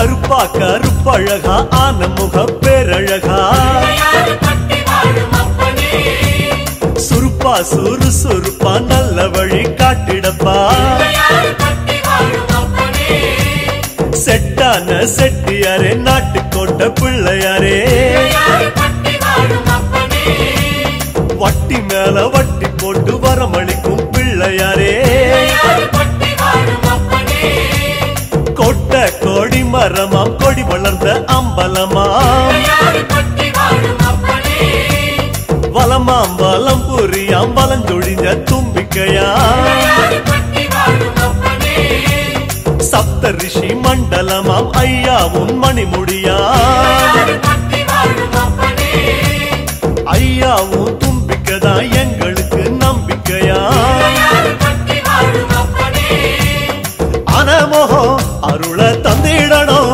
கருப்பா கருப்பழகா ஆன முக பேரழகா சுருப்பா சுறு சுருப்பா நல்ல வழி காட்டிடப்பா செட்டான செட்டியாரே நாட்டுக்கோட்டை பிள்ளையாரே வட்டி மேல வட்டி போட்டு வரமளிக்கும் பிள்ளையாரே கொட்ட கொடி மரமாம் கொடி வளர்ந்த அம்பலமாம் வலமாம் வலம் புரியாம் வலஞ்சொழிஞ்ச தும்பிக்கையா சப்த ரிஷி மண்டலமாம் ஐயா உன் மணிமுடியா ஐயா உன் தும்பிக்கைதான் எங்களுக்கு நம்பிக்கையா அனமோகம் அருள தந்திடணும்